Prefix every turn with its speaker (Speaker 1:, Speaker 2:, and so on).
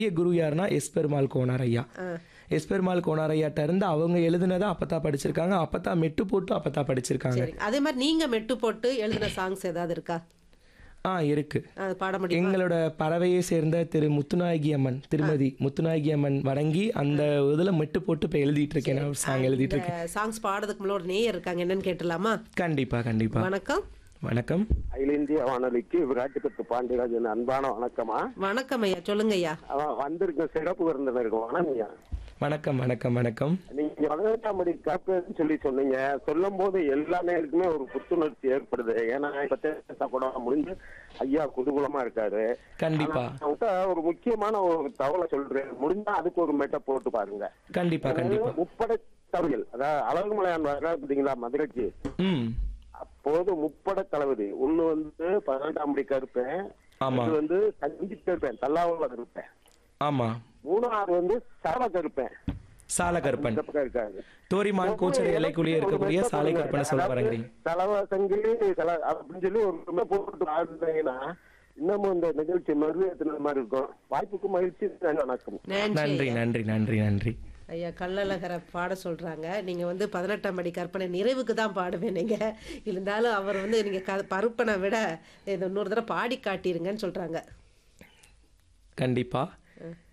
Speaker 1: பெரிய குரு யாருன்னா எஸ் பெருமாள் கோனார் ஐயா எஸ் பெருமாள் கோனார் ஐயாட்ட இருந்து அவங்க எழுதுனதை அப்பதான் படிச்சிருக்காங்க அப்பதான் மெட்டு போட்டு அப்பதான் படிச்சிருக்காங்க
Speaker 2: சரி அதே மாதிரி நீங்க மெட்டு போட்டு எழுதின சாங்ஸ் ஏதாவது இருக்கா
Speaker 1: ஆ இருக்கு
Speaker 2: அது பாட முடியுமா
Speaker 1: எங்களோட பறவையை சேர்ந்த திரு முத்துநாயகி அம்மன் திருமதி முத்துநாயகி அம்மன் வணங்கி அந்த இதுல மெட்டு போட்டு இப்ப எழுதிட்டு இருக்கேன் நான் சாங் எழுதிட்டு இருக்கேன்
Speaker 2: சாங்ஸ் பாடுறதுக்கு முன்னாடி ஒரு நேயர் இருக்காங்க என்னன்னு கேட்டலாமா
Speaker 1: கண்டிப்பா கண்டிப்பா
Speaker 2: வணக்கம்
Speaker 1: வணக்கம்
Speaker 3: அகில இந்திய வானொலிக்கு விராட்டுப்பட்டு பாண்டியராஜன் அன்பான வணக்கமா
Speaker 2: வணக்கம் ஐயா சொல்லுங்க ஐயா
Speaker 3: அவன் வந்திருக்க சிறப்பு விருந்தினருக்கு வணக்கம் ஐயா
Speaker 1: வணக்கம் வணக்கம் வணக்கம்
Speaker 3: நீங்க பதினெட்டாம் படி காப்பேன்னு சொல்லி சொன்னீங்க சொல்லும் போது எல்லா நேருக்குமே ஒரு புத்துணர்ச்சி ஏற்படுது ஏன்னா இப்ப தேர்தல் கூட முடிஞ்சு ஐயா குதூகலமா இருக்காரு
Speaker 1: கண்டிப்பா
Speaker 3: ஆனா, அவர்கிட்ட ஒரு முக்கியமான ஒரு தகவலை சொல்றேன் முடிஞ்சா அதுக்கு ஒரு மெட்டை போட்டு பாருங்க
Speaker 1: கண்டிப்பா கண்டிப்பா
Speaker 3: முப்படை தவியல் அதாவது அழகுமலையான் வர்றாரு பார்த்தீங்களா மதுரைக்கு
Speaker 1: ம்
Speaker 3: அப்போது முப்பட தளபதி ஒண்ணு வந்து பதினெட்டாம் படி கருப்பேன்
Speaker 1: ஆமா.
Speaker 3: அது வந்து தஞ்சி கருப்பேன் தல்லாவுல கருப்பேன்
Speaker 1: ஆமா
Speaker 3: மூணாவது வந்து சரவ கருப்பேன்
Speaker 1: சால கருப்பன்
Speaker 3: இந்த பக்கம் இருக்காரு
Speaker 1: தோரிமான் கூச்சர் இலைக்குள்ளே இருக்கக்கூடிய சாலை கருப்பனை சொல்ல வரங்கிறீங்க
Speaker 3: தலவ சங்கிலி தல அப்படின்னு சொல்லி ஒரு ரொம்ப போட்டு ஆடுனீங்கன்னா இன்னமும் இந்த நிகழ்ச்சி மறுவேற்றின மாதிரி இருக்கும் வாய்ப்புக்கு மகிழ்ச்சி நன்றி, வணக்கம்
Speaker 1: நன்றி நன்றி நன்றி நன்றி
Speaker 2: ஐயா கள்ளழகரை பாட சொல்றாங்க நீங்க வந்து பதினெட்டாம் படி கற்பனை நிறைவுக்கு தான் பாடுவேன் நீங்க இருந்தாலும் அவர் வந்து நீங்க க பருப்பனை விட இதை இன்னொரு தடவை பாடி காட்டிருங்கன்னு சொல்றாங்க
Speaker 1: கண்டிப்பா